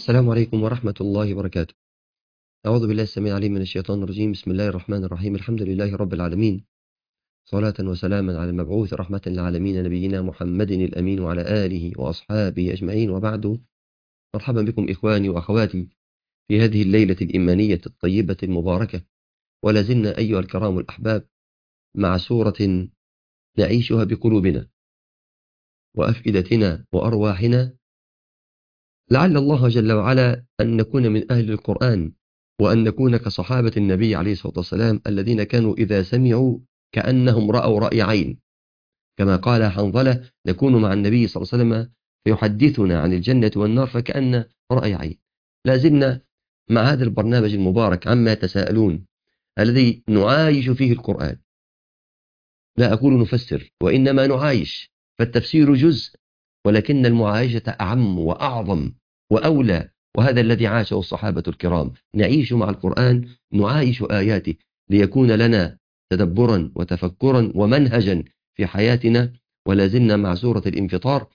السلام عليكم ورحمة الله وبركاته أعوذ بالله السميع العليم من الشيطان الرجيم بسم الله الرحمن الرحيم الحمد لله رب العالمين صلاة وسلاما على المبعوث رحمة للعالمين نبينا محمد الأمين وعلى آله وأصحابه أجمعين وبعد مرحبا بكم إخواني وأخواتي في هذه الليلة الإيمانية الطيبة المباركة ولا زلنا أيها الكرام الأحباب مع سورة نعيشها بقلوبنا وأفئدتنا وأرواحنا لعل الله جل وعلا أن نكون من أهل القرآن وأن نكون كصحابة النبي عليه الصلاة والسلام الذين كانوا إذا سمعوا كأنهم رأوا رأي عين كما قال حنظلة نكون مع النبي صلى الله عليه وسلم فيحدثنا عن الجنة والنار فكأن رأي عين لازلنا مع هذا البرنامج المبارك عما يتساءلون الذي نعايش فيه القرآن لا أقول نفسر وإنما نعايش فالتفسير جزء ولكن المعايشة أعم وأعظم وأولى وهذا الذي عاشه الصحابة الكرام نعيش مع القرآن نعايش آياته ليكون لنا تدبرا وتفكرا ومنهجا في حياتنا ولا زلنا مع سورة الانفطار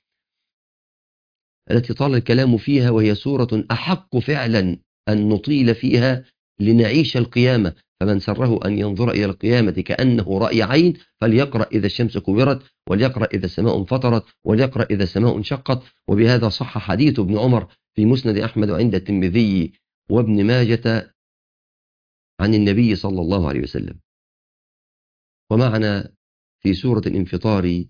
التي طال الكلام فيها وهي سورة أحق فعلا أن نطيل فيها لنعيش القيامة فمن سره أن ينظر إلى القيامة كأنه رأي عين فليقرأ إذا الشمس كورت وليقرأ إذا السماء انفطرت وليقرأ إذا السماء انشقت وبهذا صح حديث ابن عمر في مسند أحمد وعند الترمذي وابن ماجة عن النبي صلى الله عليه وسلم ومعنا في سورة الانفطار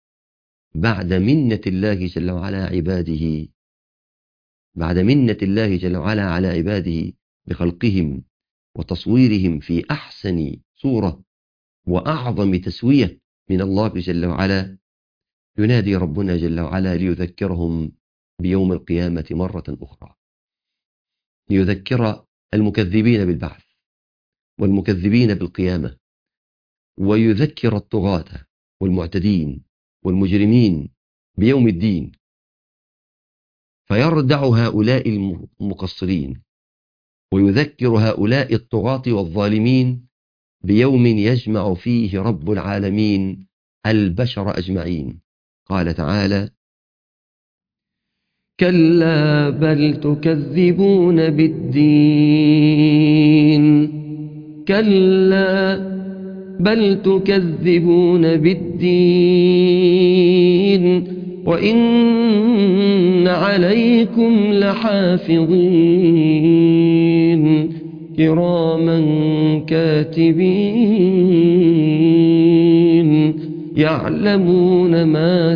بعد منة الله جل وعلا عباده بعد منة الله جل وعلا على عباده بخلقهم وتصويرهم في أحسن صورة وأعظم تسوية من الله جل وعلا ينادي ربنا جل وعلا ليذكرهم بيوم القيامة مرة أخرى ليذكر المكذبين بالبعث والمكذبين بالقيامة ويذكر الطغاة والمعتدين والمجرمين بيوم الدين فيردع هؤلاء المقصرين ويذكر هؤلاء الطغاة والظالمين بيوم يجمع فيه رب العالمين البشر أجمعين قال تعالى كلا بل تكذبون بالدين كلا بل تكذبون بالدين وإن عليكم لحافظين كراما كاتبين يعلمون ما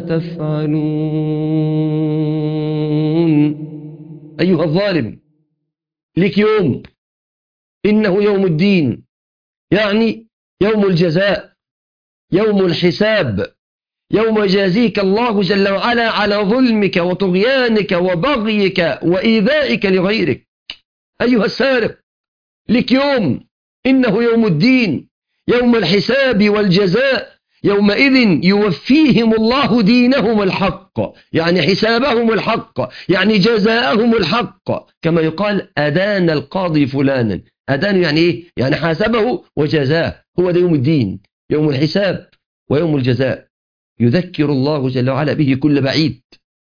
تفعلون أيها الظالم لك يوم إنه يوم الدين يعني يوم الجزاء يوم الحساب يوم يجازيك الله جل وعلا على ظلمك وطغيانك وبغيك وإيذائك لغيرك أيها السارق لك يوم إنه يوم الدين يوم الحساب والجزاء يومئذ يوفيهم الله دينهم الحق يعني حسابهم الحق يعني جزاءهم الحق كما يقال أدان القاضي فلانا أدان يعني إيه؟ يعني حاسبه وجزاه هو ده يوم الدين يوم الحساب ويوم الجزاء يذكر الله جل وعلا به كل بعيد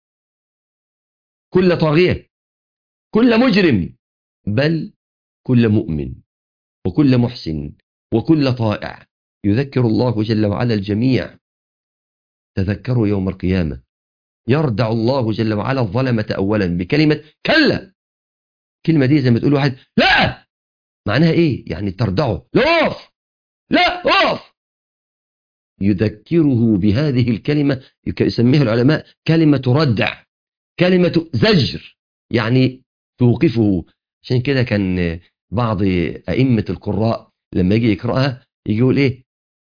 كل طاغية كل مجرم بل كل مؤمن وكل محسن وكل طائع يذكر الله جل وعلا الجميع تذكروا يوم القيامة يردع الله جل وعلا الظلمة أولا بكلمة كلا كلمة دي زي ما تقول واحد لا معناها ايه يعني تردعه لا اقف لا اقف يذكره بهذه الكلمة يسميها العلماء كلمة ردع كلمة زجر يعني توقفه عشان كده كان بعض أئمة القراء لما يجي يقرأها يجي يقول إيه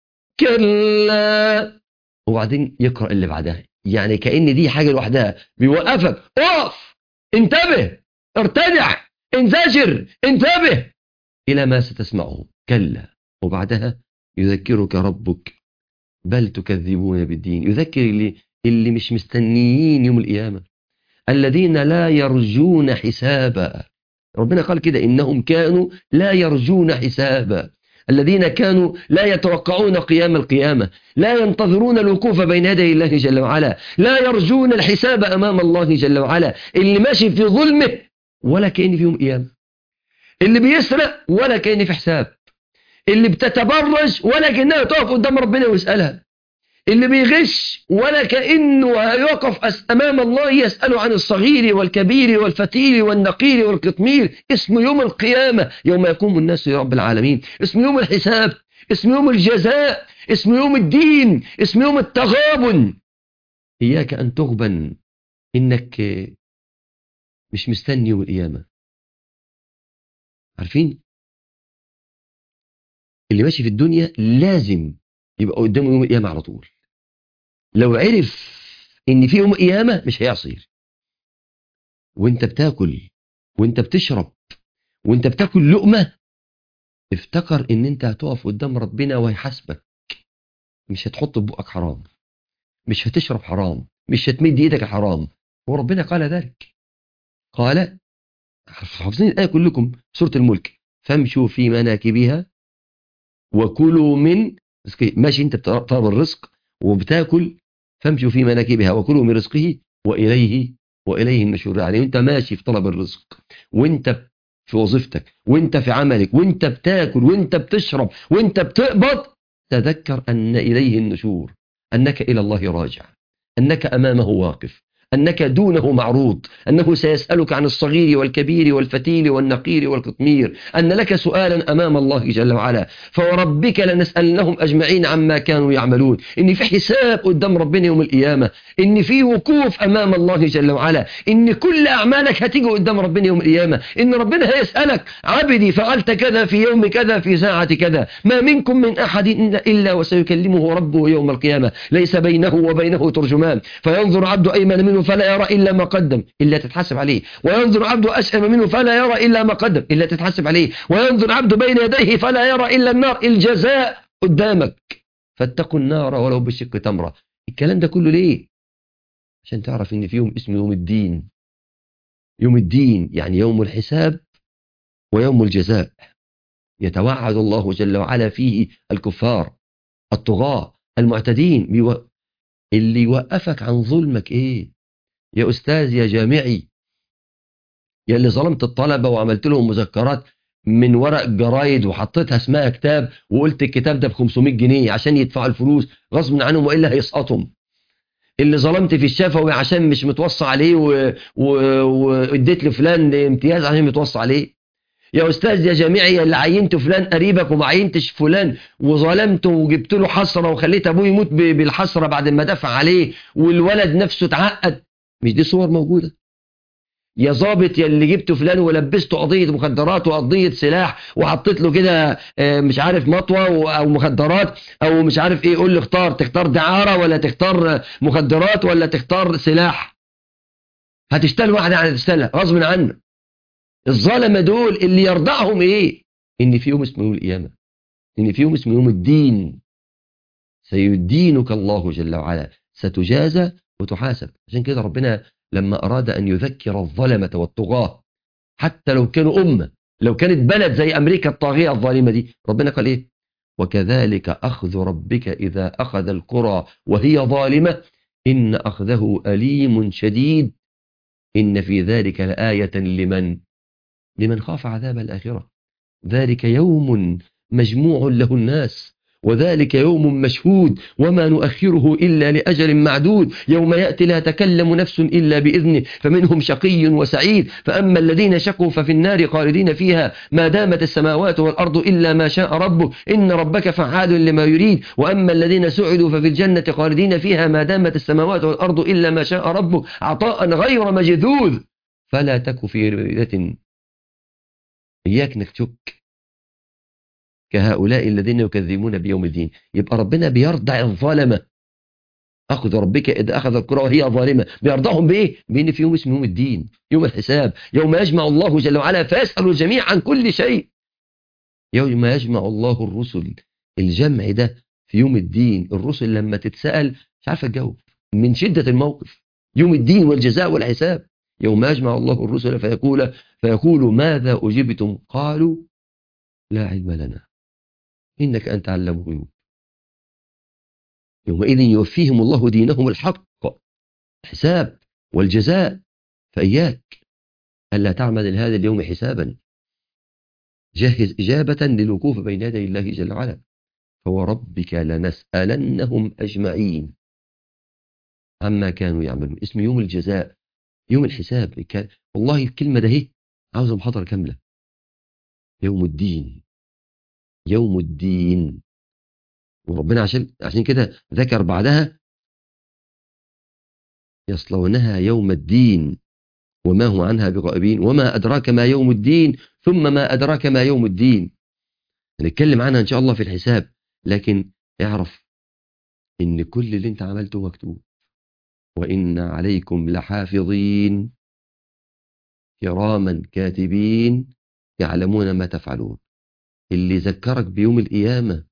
كلا وبعدين يقرأ اللي بعدها يعني كأن دي حاجة لوحدها بيوقفك اقف انتبه ارتدع انزجر انتبه إلى ما ستسمعه كلا وبعدها يذكرك ربك بل تكذبون بالدين يذكر اللي, اللي مش مستنيين يوم القيامة الذين لا يرجون حسابا ربنا قال كده إنهم كانوا لا يرجون حسابا الذين كانوا لا يتوقعون قيام القيامة لا ينتظرون الوقوف بين يدي الله جل وعلا لا يرجون الحساب أمام الله جل وعلا اللي ماشي في ظلمه ولا كأن فيهم قيامة اللي بيسرق ولا كأن في حساب اللي بتتبرج ولا كأنها تقف قدام ربنا ويسألها اللي بيغش ولا كأنه هيقف أس- أمام الله يسأله عن الصغير والكبير والفتيل والنقير والقطمير اسم يوم القيامة يوم يقوم الناس لرب العالمين اسم يوم الحساب اسم يوم الجزاء اسم يوم الدين اسم يوم التغابن إياك أن تغبن إنك مش مستني يوم القيامة عارفين اللي ماشي في الدنيا لازم يبقى قدامه يوم القيامة على طول لو عرف ان في يوم قيامة مش هيعصي وانت بتاكل وانت بتشرب وانت بتاكل لقمة افتكر ان انت هتقف قدام ربنا وهيحاسبك مش هتحط في بقك حرام مش هتشرب حرام مش هتمد ايدك حرام وربنا قال ذلك قال حافظين الآية كلكم سورة الملك فامشوا في مناكبها وكلوا من رزقه ماشي انت بتطلب الرزق وبتاكل فامشوا في مناكبها وكلوا من رزقه وإليه وإليه النشور يعني انت ماشي في طلب الرزق وانت في وظيفتك وانت في عملك وانت بتاكل وانت بتشرب وانت بتقبض تذكر أن إليه النشور أنك إلى الله راجع أنك أمامه واقف أنك دونه معروض أنه سيسألك عن الصغير والكبير والفتيل والنقير والقطمير أن لك سؤالا أمام الله جل وعلا فوربك لنسألنهم أجمعين عما كانوا يعملون إن في حساب قدام ربنا يوم القيامة إن في وقوف أمام الله جل وعلا إن كل أعمالك هتيجي قدام ربنا يوم القيامة إن ربنا هيسألك عبدي فعلت كذا في يوم كذا في ساعة كذا ما منكم من أحد إلا وسيكلمه ربه يوم القيامة ليس بينه وبينه ترجمان فينظر عبد أيمن منه فلا يرى إلا ما قدم إلا تتحسب عليه وينظر عبد أسأم منه فلا يرى إلا ما قدم إلا تتحسب عليه وينظر عبد بين يديه فلا يرى إلا النار الجزاء قدامك فاتقوا النار ولو بشق تمرة الكلام ده كله ليه عشان تعرف ان في يوم اسمه يوم الدين يوم الدين يعني يوم الحساب ويوم الجزاء يتوعد الله جل وعلا فيه الكفار الطغاة المعتدين بيو... اللي يوقفك عن ظلمك ايه يا استاذ يا جامعي يا اللي ظلمت الطلبة وعملت لهم مذكرات من ورق جرايد وحطيتها اسمها كتاب وقلت الكتاب ده ب 500 جنيه عشان يدفعوا الفلوس غصب عنهم والا هيسقطهم اللي ظلمت في الشفوي عشان مش متوصى عليه واديت و... لفلان امتياز عشان متوصى عليه يا استاذ يا جامعي اللي عينت فلان قريبك وما عينتش فلان وظلمته وجبت له حسره وخليت ابوه يموت بالحسره بعد ما دفع عليه والولد نفسه اتعقد مش دي صور موجوده يا ظابط يا اللي جبته فلان ولبسته قضيه مخدرات وقضيه سلاح وحطيت له كده مش عارف مطوه او مخدرات او مش عارف ايه قول لي اختار تختار دعاره ولا تختار مخدرات ولا تختار سلاح هتشتغل واحده على تشتغلها غصب عنك الظلمه دول اللي يرضعهم ايه ان في يوم اسمه يوم القيامه ان في يوم اسمه يوم الدين سيدينك الله جل وعلا ستجازى وتحاسب عشان كده ربنا لما أراد أن يذكر الظلمة والطغاة حتى لو كانوا أمة لو كانت بلد زي أمريكا الطاغية الظالمة دي ربنا قال إيه وكذلك أخذ ربك إذا أخذ القرى وهي ظالمة إن أخذه أليم شديد إن في ذلك لآية لمن لمن خاف عذاب الآخرة ذلك يوم مجموع له الناس وذلك يوم مشهود وما نؤخره إلا لأجل معدود يوم يأتي لا تكلم نفس إلا بإذنه فمنهم شقي وسعيد فأما الذين شقوا ففي النار خالدين فيها ما دامت السماوات والأرض إلا ما شاء ربه إن ربك فعال لما يريد وأما الذين سعدوا ففي الجنة خالدين فيها ما دامت السماوات والأرض إلا ما شاء ربه عطاء غير مجذوذ فلا تك في ريبة إياك انك تشك كهؤلاء الذين يكذبون بيوم الدين يبقى ربنا بيرضع الظالمة أخذ ربك إذا أخذ القرى وهي ظالمة بيرضعهم بإيه؟ بإن في يوم اسمه يوم الدين يوم الحساب يوم يجمع الله جل وعلا فيسأل الجميع عن كل شيء يوم يجمع الله الرسل الجمع ده في يوم الدين الرسل لما تتسأل مش عارفة تجاوب من شدة الموقف يوم الدين والجزاء والحساب يوم يجمع الله الرسل فيقول فيقول ماذا أجبتم قالوا لا علم لنا إنك أنت علم الغيوب يومئذ يوفيهم الله دينهم الحق الحساب والجزاء فإياك ألا تعمل لهذا اليوم حسابا جهز إجابة للوقوف بين يدي الله جل وعلا فوربك لنسألنهم أجمعين عما كانوا يعملون اسم يوم الجزاء يوم الحساب كان والله الكلمة ده هي عاوزة محاضرة كاملة يوم الدين يوم الدين وربنا عشان عشان كده ذكر بعدها يصلونها يوم الدين وما هم عنها بغائبين وما أدراك ما يوم الدين ثم ما أدراك ما يوم الدين هنتكلم عنها إن شاء الله في الحساب لكن اعرف إن كل اللي أنت عملته مكتوب وإن عليكم لحافظين كراما كاتبين يعلمون ما تفعلون اللي ذكرك بيوم القيامة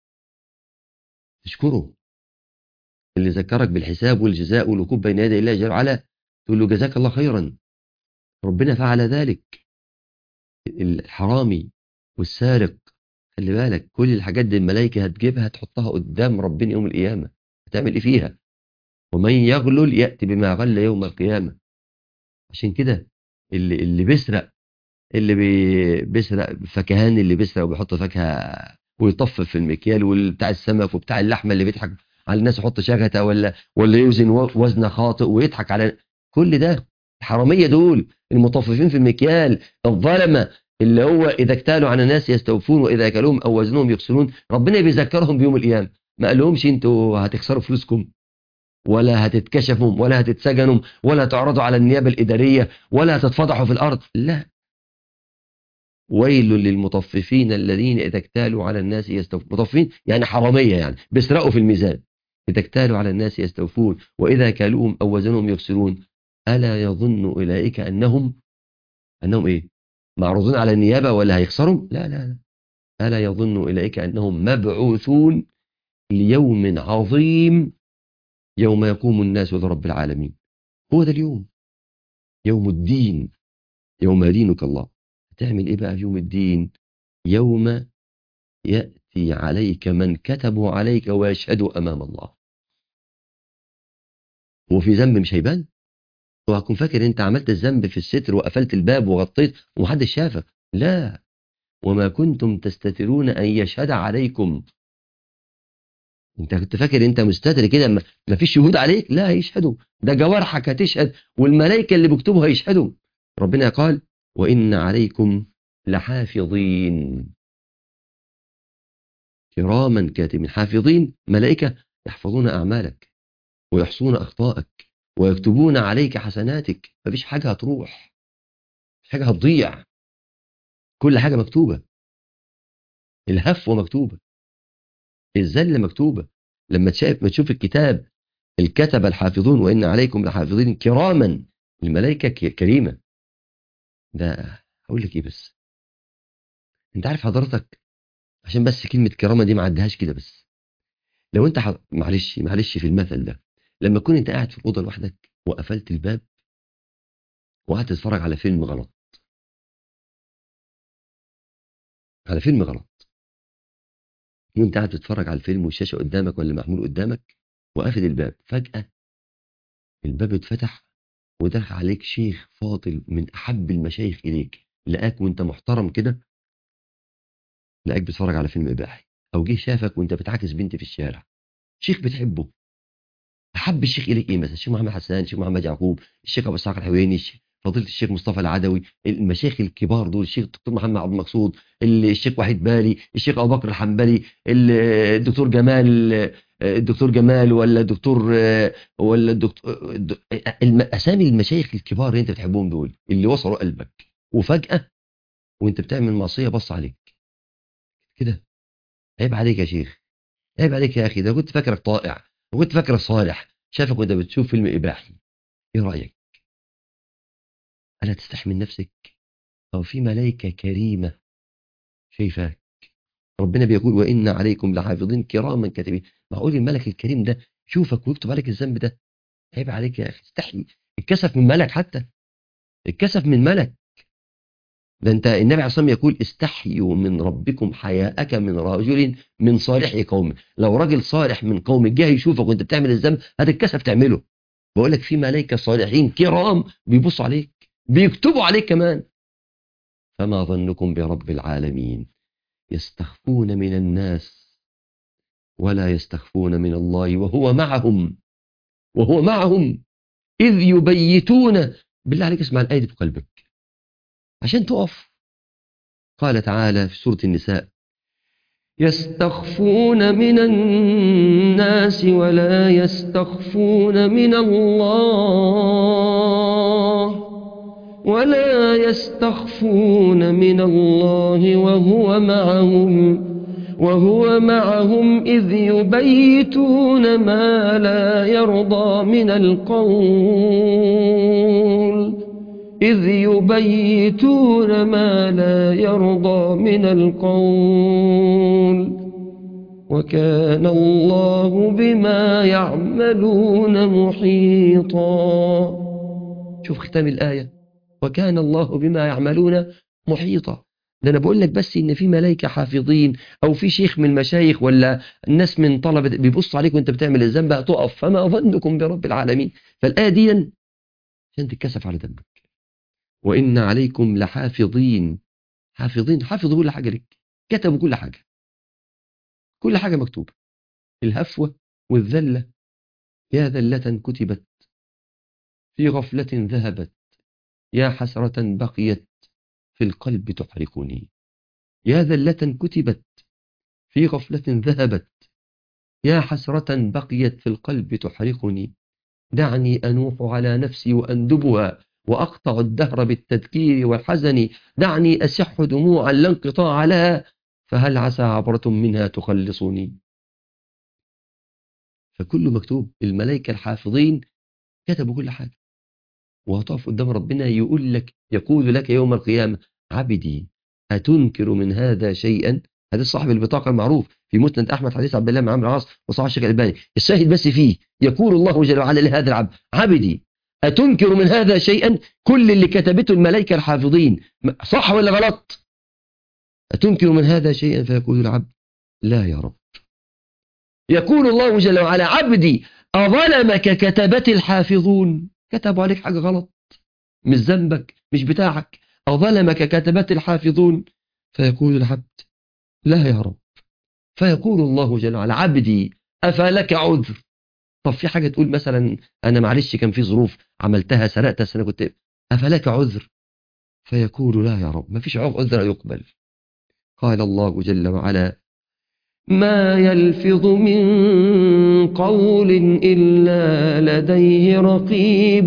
تشكره اللي ذكرك بالحساب والجزاء والوقوف بين يدي الله جل وعلا تقول له جزاك الله خيرا ربنا فعل ذلك الحرامي والسارق خلي بالك كل الحاجات دي الملائكة هتجيبها تحطها قدام ربنا يوم القيامة هتعمل ايه فيها ومن يغلل يأتي بما غل يوم القيامة عشان كده اللي اللي بيسرق اللي بي بيسرق فكهان اللي بيسرق وبيحط فاكهه ويطفف في المكيال وبتاع السمك وبتاع اللحمه اللي بيضحك على الناس يحط شغته ولا ولا يوزن وزن خاطئ ويضحك على كل ده الحراميه دول المطففين في المكيال الظلمه اللي هو اذا اكتالوا على الناس يستوفون واذا اكلوهم او وزنهم يخسرون ربنا بيذكرهم بيوم القيامه ما قالهمش انتوا هتخسروا فلوسكم ولا هتتكشفوا ولا هتتسجنوا ولا تعرضوا على النيابه الاداريه ولا هتتفضحوا في الارض لا ويل للمطففين الذين إذا اكتالوا على الناس يستوفون مطففين يعني حرامية يعني بيسرقوا في الميزان إذا اكتالوا على الناس يستوفون وإذا كالوهم أو وزنهم يخسرون ألا يظن أولئك أنهم أنهم إيه معروضون على النيابة ولا هيخسروا لا لا لا ألا يظن أولئك أنهم مبعوثون ليوم عظيم يوم يقوم الناس لرب العالمين هو ده اليوم يوم الدين يوم دينك الله هتعمل ايه بقى في يوم الدين يوم يأتي عليك من كتبوا عليك ويشهدوا أمام الله هو في ذنب مش هيبان هو هتكون فاكر انت عملت الذنب في الستر وقفلت الباب وغطيت ومحدش شافك لا وما كنتم تستترون أن يشهد عليكم انت كنت فاكر انت مستتر كده ما فيش شهود عليك لا هيشهدوا ده جوارحك هتشهد والملائكة اللي بيكتبوا هيشهدوا ربنا قال وإن عليكم لحافظين كراما كاتبين حافظين ملائكة يحفظون أعمالك ويحصون أخطائك ويكتبون عليك حسناتك مفيش حاجة هتروح مفيش حاجة هتضيع كل حاجة مكتوبة الهفوة مكتوبة الذلة مكتوبة لما تشاف ما تشوف الكتاب الكتب الحافظون وإن عليكم لحافظين كراما الملائكة كريمة ده هقول لك ايه بس انت عارف حضرتك عشان بس كلمة كرامة دي ما عدهاش كده بس لو انت ح... معلش معلش في المثل ده لما تكون انت قاعد في الأوضة لوحدك وقفلت الباب وقعدت تتفرج على فيلم غلط على فيلم غلط وانت قاعد تتفرج على الفيلم والشاشة قدامك ولا محمول قدامك وقافل الباب فجأة الباب اتفتح ودخل عليك شيخ فاضل من أحب المشايخ إليك لقاك وانت محترم كده لقاك بتتفرج على فيلم إباحي أو جه شافك وانت بتعاكس بنت في الشارع شيخ بتحبه أحب الشيخ إليك إيه مثلا الشيخ محمد حسان الشيخ محمد يعقوب الشيخ أبو إسحاق الحويني فضيلة الشيخ مصطفى العدوي المشايخ الكبار دول الشيخ الدكتور محمد عبد المقصود الشيخ وحيد بالي الشيخ أبو بكر الحنبلي الدكتور جمال الدكتور جمال ولا الدكتور ولا الدكتور اسامي المشايخ الكبار اللي انت بتحبهم دول اللي وصلوا قلبك وفجأة وانت بتعمل معصية بص عليك كده عيب عليك يا شيخ عيب عليك يا اخي ده كنت فاكرك طائع وكنت فاكرك صالح شافك وانت بتشوف فيلم اباحي ايه رايك الا تستحمل نفسك او في ملائكه كريمه شايفاك ربنا بيقول وان عليكم لحافظين كراما كاتبين معقول الملك الكريم ده يشوفك ويكتب عليك الذنب ده عيب عليك يا اخي استحي اتكسف من ملك حتى اتكسف من ملك ده انت النبي عليه الصلاه يقول استحيوا من ربكم حياءك من رجل من صالح قوم لو راجل صالح من قوم جه يشوفك وانت بتعمل الذنب هتتكسف تعمله بقول لك في ملائكه صالحين كرام بيبصوا عليك بيكتبوا عليك كمان فما ظنكم برب العالمين يستخفون من الناس ولا يستخفون من الله وهو معهم وهو معهم إذ يبيتون بالله عليك اسمع الآية دي في قلبك عشان تقف قال تعالى في سورة النساء يستخفون من الناس ولا يستخفون من الله ولا يستخفون من الله وهو معهم وهو معهم إذ يبيتون ما لا يرضى من القول إذ يبيتون ما لا يرضى من القول وكان الله بما يعملون محيطا شوف ختام الآية وكان الله بما يعملون محيطا ده أنا بقول لك بس إن في ملائكة حافظين أو في شيخ من المشايخ ولا الناس من طلبة بيبصوا عليك وأنت بتعمل الذنب هتقف فما ظنكم برب العالمين فالآية دي عشان تتكسف على ذنبك وإن عليكم لحافظين حافظين حافظوا كل حاجة لك كتبوا كل حاجة كل حاجة مكتوبة الهفوة والذلة يا ذلة كتبت في غفلة ذهبت يا حسرة بقيت في القلب تحرقني يا ذلة كتبت في غفلة ذهبت يا حسرة بقيت في القلب تحرقني دعني أنوح على نفسي وأندبها وأقطع الدهر بالتذكير والحزن دعني أسح دموعا لا انقطاع لها فهل عسى عبرة منها تخلصني فكله مكتوب الملائكة الحافظين كتبوا كل حاجة وهتقف قدام ربنا يقول لك يقول لك يوم القيامة عبدي أتنكر من هذا شيئا هذا صاحب البطاقة المعروف في مسند أحمد حديث عبد الله بن عمرو العاص وصحيح الشيخ الألباني الشاهد بس فيه يقول الله جل وعلا لهذا العبد عبدي أتنكر من هذا شيئا كل اللي كتبته الملائكة الحافظين صح ولا غلط أتنكر من هذا شيئا فيقول العبد لا يا رب يقول الله جل وعلا عبدي أظلمك كتبت الحافظون كتبوا عليك حاجة غلط مش ذنبك مش بتاعك أظلمك كتبت الحافظون فيقول العبد لا يا رب فيقول الله جل وعلا عبدي أفلك عذر طب في حاجة تقول مثلا أنا معلش كان في ظروف عملتها سرقت أنا كنت أفلك عذر فيقول لا يا رب ما فيش عذر يقبل قال الله جل وعلا ما يلفظ من قول إلا لديه رقيب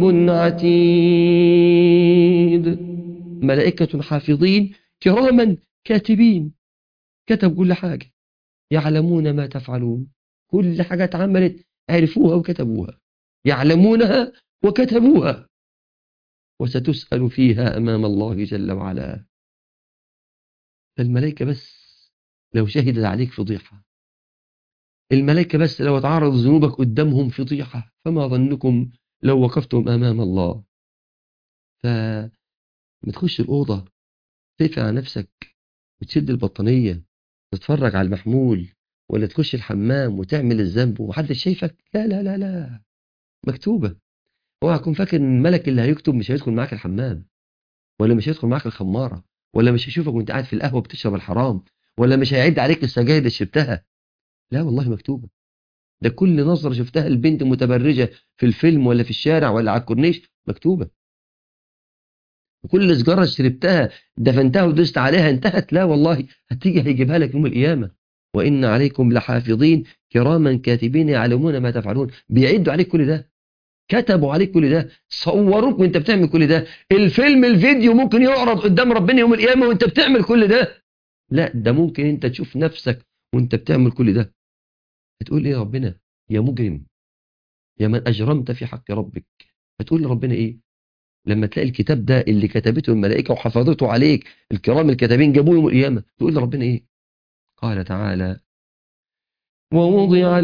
عتيد ملائكة حافظين كراما كاتبين كتب كل حاجة يعلمون ما تفعلون كل حاجة اتعملت عرفوها وكتبوها يعلمونها وكتبوها وستسأل فيها أمام الله جل وعلا فالملائكة بس لو شهدت عليك فضيحة الملائكة بس لو تعرض ذنوبك قدامهم فضيحة فما ظنكم لو وقفتم أمام الله فما تخش الأوضة تقفل على نفسك وتشد البطانية تتفرج على المحمول ولا تخش الحمام وتعمل الذنب ومحدش شايفك لا لا لا لا مكتوبة اوعى هكون فاكر ان الملك اللي هيكتب مش هيدخل معاك الحمام ولا مش هيدخل معاك الخمارة ولا مش هيشوفك وانت قاعد في القهوة بتشرب الحرام ولا مش هيعد عليك السجاير اللي شربتها لا والله مكتوبة ده كل نظرة شفتها البنت متبرجة في الفيلم ولا في الشارع ولا على الكورنيش مكتوبة وكل سجارة شربتها دفنتها ودست عليها انتهت لا والله هتيجي هيجيبها لك يوم القيامة وإن عليكم لحافظين كراما كاتبين يعلمون ما تفعلون بيعدوا عليك كل ده كتبوا عليك كل ده صوروك وانت بتعمل كل ده الفيلم الفيديو ممكن يعرض قدام ربنا يوم القيامة وانت بتعمل كل ده لا ده ممكن انت تشوف نفسك وانت بتعمل كل ده هتقول ايه يا ربنا يا مجرم يا من أجرمت في حق ربك هتقول لربنا ايه لما تلاقي الكتاب ده اللي كتبته الملائكة وحفظته عليك الكرام الكتابين جابوه يوم القيامة تقول لربنا ايه قال تعالى ووضع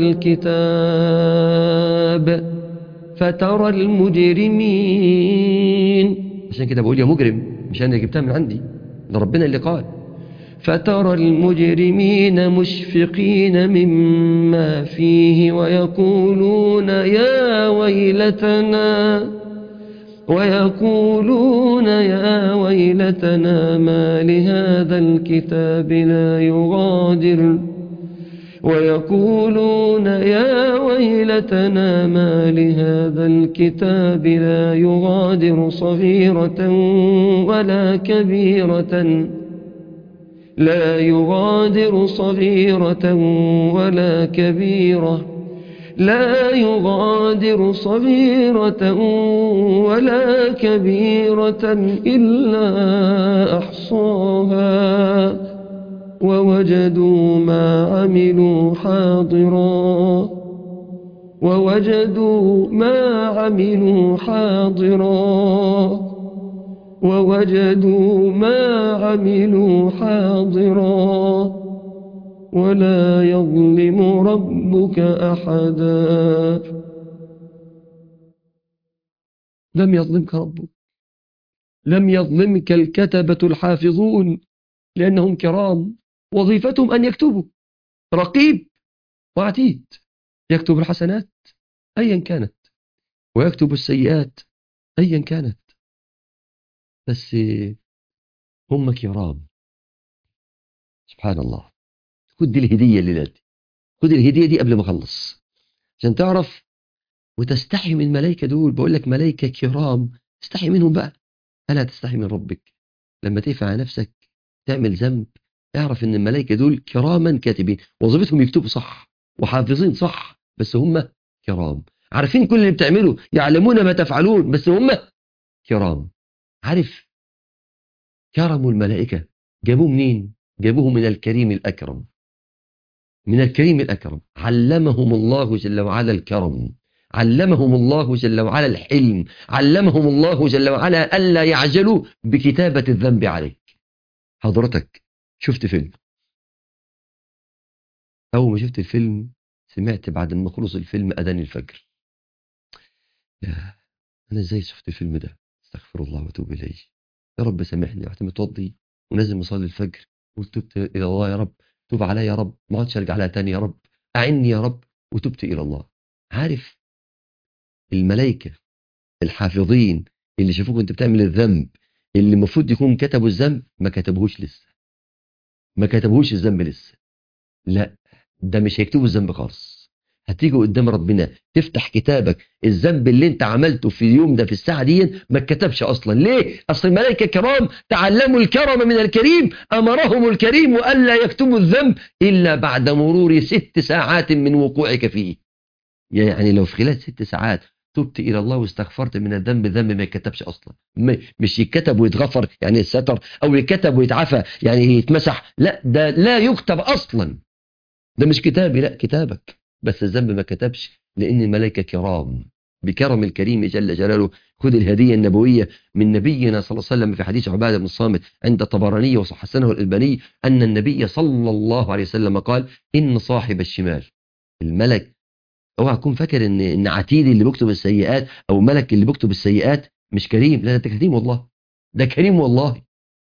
الكتاب فترى المجرمين عشان كده بقول يا مجرم مش انا اللي جبتها من عندي ده ربنا اللي قال فترى المجرمين مشفقين مما فيه ويقولون يا ويلتنا ويقولون يا ويلتنا ما لهذا الكتاب لا يغادر ويقولون يا ويلتنا ما لهذا الكتاب لا يغادر صغيرة ولا كبيرة لا يغادر صغيرة ولا كبيرة لا يغادر صغيرة ولا كبيرة إلا أحصاها ووجدوا ما عملوا حاضرا ووجدوا ما عملوا حاضرا ووجدوا ما عملوا حاضرا ولا يظلم ربك أحدا لم يظلمك ربك لم يظلمك الكتبة الحافظون لأنهم كرام وظيفتهم أن يكتبوا رقيب وعتيد يكتب الحسنات أيا كانت ويكتب السيئات أيا كانت بس هم كرام سبحان الله خد دي الهدية الليلة دي خد الهدية دي قبل ما أخلص عشان تعرف وتستحي من الملائكة دول بقول لك ملائكة كرام استحي منهم بقى ألا تستحي من ربك لما تقف على نفسك تعمل ذنب اعرف ان الملائكة دول كراما كاتبين وظيفتهم يكتبوا صح وحافظين صح بس هم كرام عارفين كل اللي بتعمله يعلمون ما تفعلون بس هم كرام عارف كرم الملائكة جابوه منين جابوه من الكريم الأكرم من الكريم الأكرم علمهم الله جل وعلا الكرم علمهم الله جل وعلا الحلم علمهم الله جل وعلا ألا يعجلوا بكتابة الذنب عليك حضرتك شفت فيلم أول ما شفت الفيلم سمعت بعد ما خلص الفيلم أذان الفجر يا أنا إزاي شفت الفيلم ده استغفر الله واتوب إليه يا رب سامحني رحت متوضي ونازل مصلي الفجر وتبت إلى الله يا رب توب عليا يا رب ما عادش ارجع لها تاني يا رب أعني يا رب وتبت إلى الله عارف الملائكة الحافظين اللي شافوك وانت بتعمل الذنب اللي المفروض يكون كتبوا الذنب ما كتبوهوش لسه ما كتبوهوش الذنب لسه لا ده مش هيكتبوا الذنب خالص هتيجي قدام ربنا تفتح كتابك الذنب اللي انت عملته في اليوم ده في الساعة دي ما اتكتبش اصلا ليه اصل الملائكة كرام تعلموا الكرم من الكريم امرهم الكريم الا يكتبوا الذنب الا بعد مرور ست ساعات من وقوعك فيه يعني لو في خلال ست ساعات تبت الى الله واستغفرت من الذنب ذنب ما يتكتبش اصلا مش يتكتب ويتغفر يعني الستر او يتكتب ويتعفى يعني يتمسح لا ده لا يكتب اصلا ده مش كتابي لا كتابك بس الذنب ما كتبش لان الملائكه كرام بكرم الكريم جل جلاله خذ الهديه النبويه من نبينا صلى الله عليه وسلم في حديث عباده بن الصامت عند الطبراني وصححسنه الالباني ان النبي صلى الله عليه وسلم قال ان صاحب الشمال الملك اوعى تكون فاكر ان ان عتيد اللي بيكتب السيئات او ملك اللي بيكتب السيئات مش كريم لا ده كريم والله ده كريم والله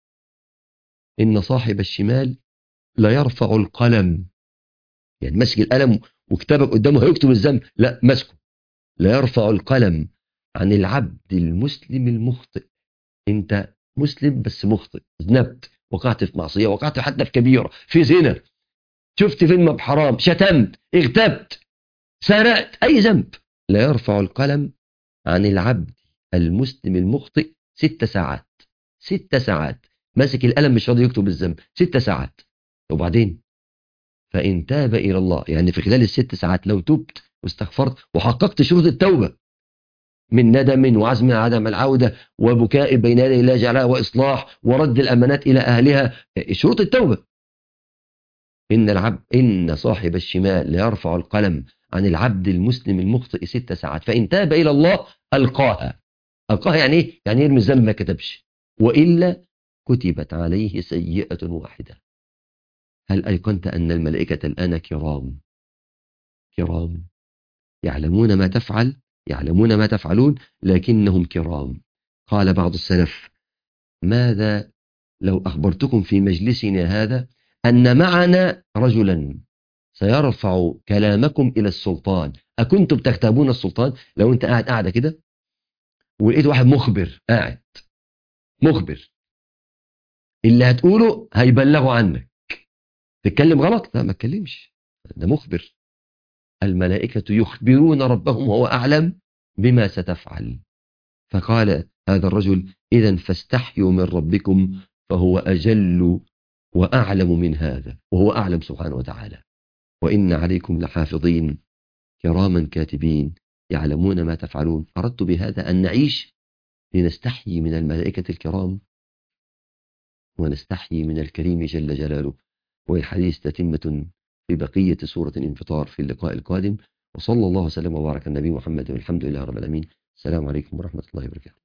ان صاحب الشمال لا يرفع القلم يعني ماسك القلم وكتابك قدامه هيكتب الذنب لا ماسكه لا يرفع القلم عن العبد المسلم المخطئ انت مسلم بس مخطئ ذنبت وقعت في معصيه وقعت حتى في كبيره في زنا شفت فيلم بحرام شتمت اغتبت سرقت أي ذنب لا يرفع القلم عن العبد المسلم المخطئ ست ساعات ست ساعات ماسك القلم مش راضي يكتب الذنب ست ساعات وبعدين فإن تاب إلى الله يعني في خلال الست ساعات لو تبت واستغفرت وحققت شروط التوبة من ندم وعزم على عدم العودة وبكاء بين يدي الله جعلها وإصلاح ورد الأمانات إلى أهلها شروط التوبة إن العبد إن صاحب الشمال ليرفع القلم عن العبد المسلم المخطئ ست ساعات فإن تاب إلى الله ألقاها ألقاها يعني إيه؟ يعني يرمي الذنب ما كتبش وإلا كتبت عليه سيئة واحدة هل أيقنت أن الملائكة الآن كرام كرام يعلمون ما تفعل يعلمون ما تفعلون لكنهم كرام قال بعض السلف ماذا لو أخبرتكم في مجلسنا هذا أن معنا رجلا سيرفع كلامكم إلى السلطان أكنتم تكتبون السلطان لو أنت قاعد قاعدة كده ولقيت واحد مخبر قاعد مخبر اللي هتقوله هيبلغوا عنك تتكلم غلط لا ما تكلمش ده مخبر الملائكة يخبرون ربهم وهو أعلم بما ستفعل فقال هذا الرجل إذا فاستحيوا من ربكم فهو أجل وأعلم من هذا وهو أعلم سبحانه وتعالى وإن عليكم لحافظين كراما كاتبين يعلمون ما تفعلون أردت بهذا أن نعيش لنستحيي من الملائكة الكرام ونستحيي من الكريم جل جلاله والحديث تتمة في بقية سورة الانفطار في اللقاء القادم وصلى الله وسلم وبارك على النبي محمد والحمد لله رب العالمين السلام عليكم ورحمة الله وبركاته